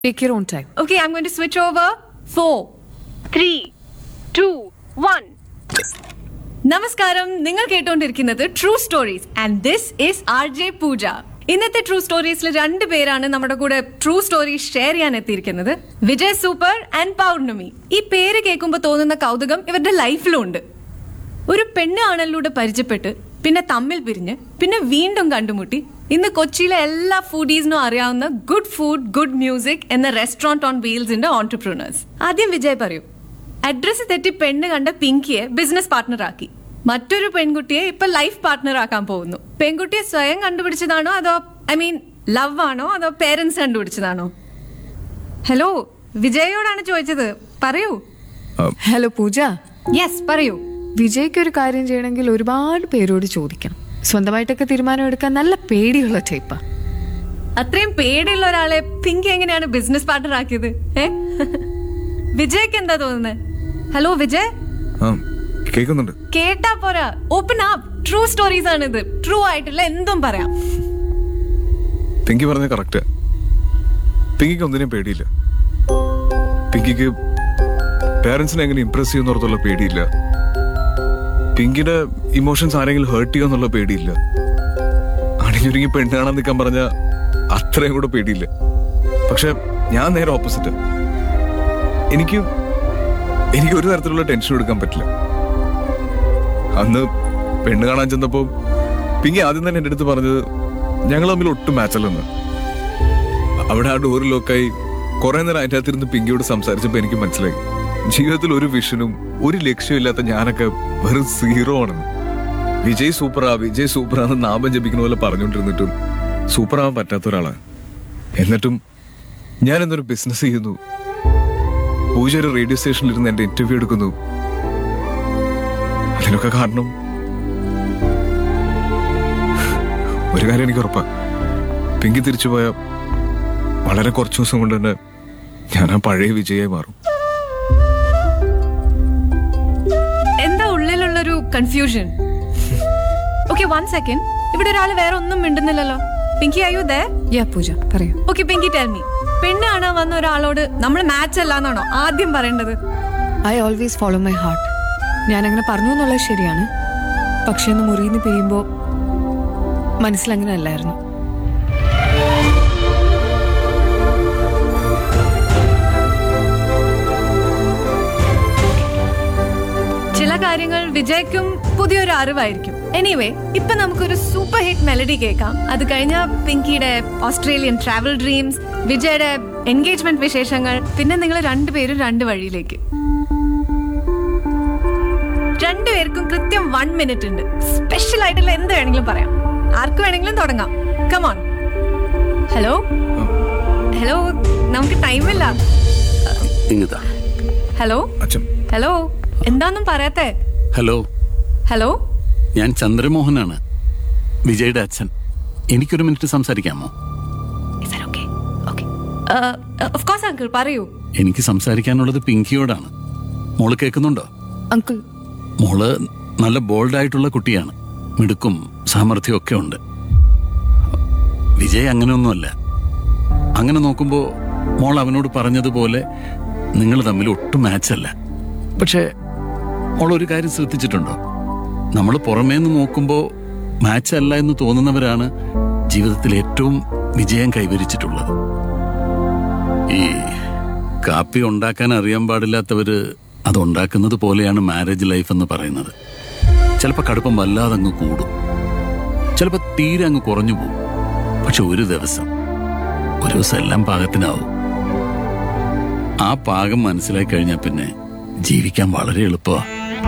Take your own time. Okay, I'm going to switch over. Four, three, two, one. നമസ്കാരം നിങ്ങൾ കേട്ടോണ്ടിരിക്കുന്നത് true stories and this is R J Pooja ഇന്നത്തെ true സ്റ്റോറീസിൽ രണ്ട് പേരാണ് നമ്മുടെ കൂടെ ട്രൂ സ്റ്റോറീസ് ഷെയർ ചെയ്യാൻ എത്തിയിരിക്കുന്നത് വിജയ് സൂപ്പർ ആൻഡ് പൗർണമി ഈ പേര് കേൾക്കുമ്പോൾ തോന്നുന്ന കൗതുകം ഇവരുടെ ലൈഫിലും ഉണ്ട് ഒരു പെണ്ണ് ആണലിലൂടെ പരിചയപ്പെട്ട് പിന്നെ തമ്മിൽ പിരിഞ്ഞ് പിന്നെ വീണ്ടും കണ്ടുമുട്ടി ഇന്ന് കൊച്ചിയിലെ എല്ലാ ഫുഡീസിനും അറിയാവുന്ന ഗുഡ് ഫുഡ് ഗുഡ് മ്യൂസിക് എന്ന റെസ്റ്റോറന്റ് ഓൺ വീൽസിന്റെ ഓൺടർപ്രണേഴ്സ് ആദ്യം വിജയ് പറയൂ അഡ്രസ് തെറ്റി പെണ്ണ് കണ്ട പിങ്കിയെ ബിസിനസ് പാർട്ട്ണർ ആക്കി മറ്റൊരു പെൺകുട്ടിയെ ഇപ്പൊ ലൈഫ് പാർട്ട്ണർ ആക്കാൻ പോകുന്നു പെൺകുട്ടിയെ സ്വയം കണ്ടുപിടിച്ചതാണോ അതോ ഐ മീൻ ലവ് ആണോ അതോ പേരൻസ് കണ്ടുപിടിച്ചതാണോ ഹലോ വിജയോടാണ് ചോദിച്ചത് പറയൂ ഹലോ പൂജ യെസ് പറയൂ വിജയ്ക്ക് ഒരു കാര്യം ചെയ്യണമെങ്കിൽ ഒരുപാട് പേരോട് ചോദിക്കണം സ്വന്തമായിട്ടൊക്കെ തീരുമാനം എടുക്കാൻ നല്ല പേടിയുള്ള ടൈപ്പാ അത്രയും പേടിയുള്ള ഒരാളെ പിങ്കി എങ്ങനെയാണ് ബിസിനസ് പാർട്ണർ ആക്കിയത് ഏ വിജയ്ക്ക് എന്താ തോന്നുന്നത് ഹലോ വിജയ് ആ കേൾക്കുന്നുണ്ട് കേട്ടാ പോരാ ഓപ്പൺ അപ്പ് ട്രൂ സ്റ്റോറീസ് ആണ് ഇത് ട്രൂ ആയിട്ടുള്ള എന്തും പറയാം പിങ്കി പറഞ്ഞ കറക്റ്റ് പിങ്കിക്ക് ഒന്നിനും പേടിയില്ല പിങ്കിക്ക് പേരൻസിനെ എങ്ങനെ ഇംപ്രസ് ചെയ്യുന്നോർത്തുള്ള പേടിയില്ല പിങ്കിയുടെ ഇമോഷൻസ് ആരെങ്കിലും ഹേർട്ട് ചെയ്യുമെന്നുള്ള പേടിയില്ല അണിഞ്ഞൊരുങ്ങി പെണ്ണ് കാണാൻ നിൽക്കാൻ പറഞ്ഞ അത്രയും കൂടെ പേടിയില്ല പക്ഷെ ഞാൻ നേരെ ഓപ്പോസിറ്റ് എനിക്ക് എനിക്ക് ഒരു തരത്തിലുള്ള ടെൻഷൻ എടുക്കാൻ പറ്റില്ല അന്ന് പെണ്ണ് കാണാൻ ചെന്നപ്പോ പിങ്കി ആദ്യം തന്നെ എൻ്റെ അടുത്ത് പറഞ്ഞത് ഞങ്ങൾ തമ്മിൽ ഒട്ടും മാച്ചല്ലെന്ന് അവിടെ ആ ഡോറ് ലോക്കായി കുറെ നേരം അതിൻ്റെ അകത്തിരുന്ന് പിങ്കിയോട് സംസാരിച്ചപ്പോൾ എനിക്ക് മനസ്സിലായി ജീവിതത്തിൽ ഒരു വിഷനും ഒരു ലക്ഷ്യമില്ലാത്ത ഞാനൊക്കെ വെറും സീറോ ആണെന്ന് വിജയ് സൂപ്പറാ വിജയ് സൂപ്പറാന്ന് നാമം ജപിക്കുന്ന പോലെ പറഞ്ഞുകൊണ്ടിരുന്നിട്ടും സൂപ്പറാവാൻ പറ്റാത്ത ഒരാളാണ് എന്നിട്ടും ഞാൻ എന്നൊരു ബിസിനസ് ചെയ്യുന്നു പൂജ ഒരു റേഡിയോ സ്റ്റേഷനിൽ ഇരുന്ന് എന്റെ ഇന്റർവ്യൂ എടുക്കുന്നു അതിനൊക്കെ കാരണം ഒരു കാര്യം എനിക്ക് ഉറപ്പാ പിങ്കി തിരിച്ചു പോയ വളരെ കുറച്ച് ദിവസം കൊണ്ട് തന്നെ ഞാൻ ആ പഴയ വിജയായി മാറും എന്താ ഉള്ളിലുള്ളൊരു കൺഫ്യൂഷൻ ഓക്കെ വൺ സെക്കൻഡ് ഇവിടെ ഒരാൾ വേറെ ഒന്നും മിണ്ടുന്നില്ലല്ലോ പിങ്കി അയ്യോ ദേ യാ പൂജ പറയൂ ഓക്കെ പിങ്കി ടെൽ മീ പെണ്ണ് കാണാൻ വന്ന ഒരാളോട് നമ്മൾ മാച്ച് അല്ല എന്നാണോ ആദ്യം പറയേണ്ടത് I always follow my heart ഞാൻ അങ്ങനെ പറഞ്ഞു എന്നുള്ളത് ശരിയാണ് പക്ഷെ ഒന്ന് മുറിയിൽ നിന്ന് പിരിയുമ്പോൾ മനസ്സിലങ്ങനെ അല്ലായിരുന്നു ചില കാര്യങ്ങൾ വിജയ്ക്കും പുതിയൊരു അറിവായിരിക്കും എനിവേ ഇപ്പൊ നമുക്കൊരു സൂപ്പർ ഹിറ്റ് മെലഡി കേൾക്കാം അത് കഴിഞ്ഞ പിങ്കിയുടെ ഓസ്ട്രേലിയൻ ട്രാവൽ ഡ്രീംസ് വിജയുടെ എൻഗേജ്മെന്റ് വിശേഷങ്ങൾ പിന്നെ നിങ്ങൾ രണ്ടുപേരും രണ്ട് വഴിയിലേക്ക് രണ്ടുപേർക്കും കൃത്യം വൺ മിനിറ്റ് ഉണ്ട് സ്പെഷ്യൽ ആയിട്ടുള്ള എന്ത് വേണമെങ്കിലും പറയാം ആർക്ക് വേണമെങ്കിലും തുടങ്ങാം കമോൺ ഹലോ ഹലോ നമുക്ക് ടൈമില്ല ഇങ്ങതാ ഹലോ അച്ഛൻ ഹലോ എന്താന്നും പറയാത്തേ ഹലോ ഹലോ ഞാൻ ചന്ദ്രമോഹനാണ് വിജയുടെ അച്ഛൻ എനിക്കൊരു മിനിറ്റ് സംസാരിക്കാമോ ഓഫ് കോഴ്സ് അങ്കിൾ പറയൂ എനിക്ക് സംസാരിക്കാനുള്ളത് പിങ്കിയോടാണ് മോള് കേൾക്കുന്നുണ്ടോ അങ്കിൾ മോള് നല്ല ബോൾഡ് ആയിട്ടുള്ള കുട്ടിയാണ് മിടുക്കും സാമർഥ്യവും ഒക്കെ ഉണ്ട് വിജയ് അങ്ങനെയൊന്നുമല്ല അങ്ങനെ നോക്കുമ്പോൾ മോൾ അവനോട് പറഞ്ഞതുപോലെ നിങ്ങൾ തമ്മിൽ ഒട്ടും മാച്ചല്ല പക്ഷേ മോൾ ഒരു കാര്യം ശ്രദ്ധിച്ചിട്ടുണ്ടോ നമ്മൾ പുറമേ നിന്ന് നോക്കുമ്പോൾ മാച്ച് അല്ല എന്ന് തോന്നുന്നവരാണ് ജീവിതത്തിൽ ഏറ്റവും വിജയം കൈവരിച്ചിട്ടുള്ളത് ഈ കാപ്പി ഉണ്ടാക്കാൻ അറിയാൻ പാടില്ലാത്തവര് അത് ഉണ്ടാക്കുന്നത് പോലെയാണ് മാരേജ് ലൈഫ് എന്ന് പറയുന്നത് ചിലപ്പോൾ കടുപ്പം വല്ലാതെ അങ്ങ് കൂടും ചിലപ്പോൾ തീരെ അങ്ങ് കുറഞ്ഞു പോകും പക്ഷെ ഒരു ദിവസം ഒരു ദിവസം എല്ലാം പാകത്തിനാവും ആ പാകം മനസ്സിലാക്കി കഴിഞ്ഞാൽ പിന്നെ ജീവിക്കാൻ വളരെ എളുപ്പമാണ്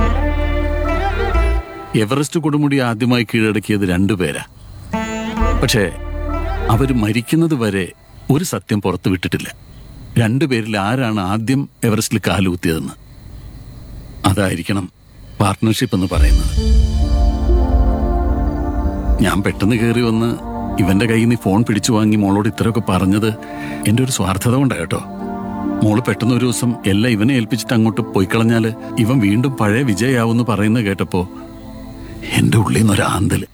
എവറസ്റ്റ് കൊടുമുടി ആദ്യമായി കീഴടക്കിയത് രണ്ടുപേരാ പക്ഷേ അവര് മരിക്കുന്നത് വരെ ഒരു സത്യം പുറത്തു വിട്ടിട്ടില്ല രണ്ടുപേരിൽ ആരാണ് ആദ്യം എവറസ്റ്റിൽ കാലുകുത്തിയതെന്ന് അതായിരിക്കണം പാർട്ട്ണർഷിപ്പ് എന്ന് പറയുന്നത് ഞാൻ പെട്ടെന്ന് കയറി വന്ന് ഇവന്റെ കയ്യിൽ നിന്ന് ഫോൺ പിടിച്ചു വാങ്ങി മോളോട് ഇത്രയൊക്കെ പറഞ്ഞത് എന്റെ ഒരു സ്വാർത്ഥത കൊണ്ടാ കേട്ടോ മോള് പെട്ടെന്ന് ഒരു ദിവസം എല്ലാം ഇവനെ ഏൽപ്പിച്ചിട്ട് അങ്ങോട്ട് പോയി കളഞ്ഞാല് ഇവൻ വീണ്ടും പഴയ വിജയാവെന്ന് പറയുന്നത് കേട്ടപ്പോ എന്റെ ഉള്ളിൽ നിന്നൊരു ആന്തല്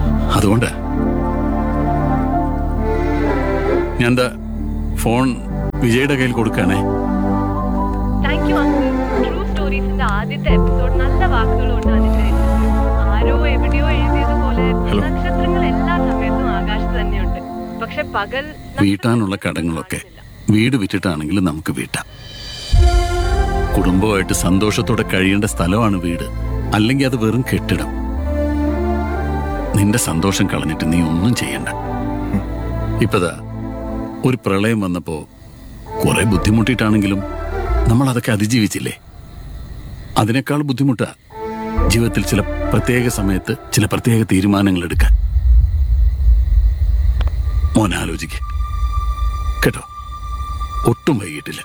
അതുകൊണ്ട് ഞാൻ എന്താ ഫോൺ വിജയുടെ കയ്യിൽ കൊടുക്കണേ താങ്ക് യു അങ്കിൾ ട്രൂ സ്റ്റോറീസിന്റെ ആദ്യത്തെ എപ്പിസോഡ് നല്ല വാക്കുകൾ കൊണ്ട് അതിന്റെ ആരോ എവിടെയോ എഴുതിയതുപോലെ ഹലോ. നക്ഷത്രങ്ങൾ എല്ലാ സമയത്തും ആകാശത്ത് തന്നെയുണ്ട് പക്ഷെ പകൽ വീട്ടാനുള്ള കടങ്ങളൊക്കെ വീട് വിറ്റിട്ടാണെങ്കിലും നമുക്ക് വീട്ടാം കുടുംബമായിട്ട് സന്തോഷത്തോടെ കഴിയേണ്ട സ്ഥലമാണ് വീട് അല്ലെങ്കിൽ അത് വെറും കെട്ടിടം നിന്റെ സന്തോഷം കളഞ്ഞിട്ട് നീ ഒന്നും ചെയ്യണ്ട ഇപ്പതാ ഒരു പ്രളയം വന്നപ്പോ കുറെ ബുദ്ധിമുട്ടിയിട്ടാണെങ്കിലും നമ്മൾ അതൊക്കെ അതിജീവിച്ചില്ലേ അതിനേക്കാൾ ബുദ്ധിമുട്ടാ ജീവിതത്തിൽ ചില പ്രത്യേക സമയത്ത് ചില പ്രത്യേക തീരുമാനങ്ങൾ എടുക്കാൻ മോൻ ആലോചിക്ക കേട്ടോ ഒട്ടും വൈകിട്ടില്ല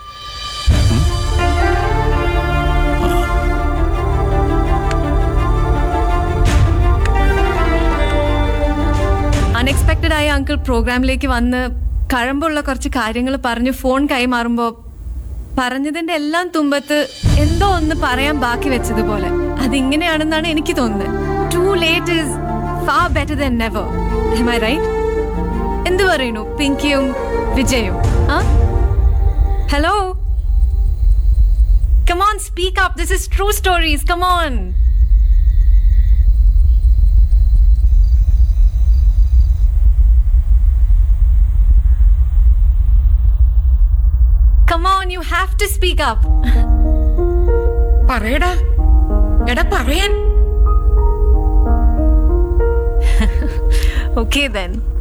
അൺഎക്സ്പെക്റ്റഡ് ആയ അങ്കിൾ പ്രോഗ്രാമിലേക്ക് വന്ന് കഴമ്പുള്ള കുറച്ച് കാര്യങ്ങൾ പറഞ്ഞ് ഫോൺ കൈമാറുമ്പോൾ പറഞ്ഞതിന്റെ എല്ലാം തുമ്പത്ത് എന്തോ ഒന്ന് പറയാൻ ബാക്കി വെച്ചതുപോലെ അതിങ്ങനെയാണെന്നാണ് എനിക്ക് തോന്നുന്നത് too late is far better than never am I right എന്ത് പറയുന്നു പിങ്കിയും വിജയും ആ hello come on speak up this is true stories come on come on you have to speak up പറയടാ എടാ പറയാൻ Okay then.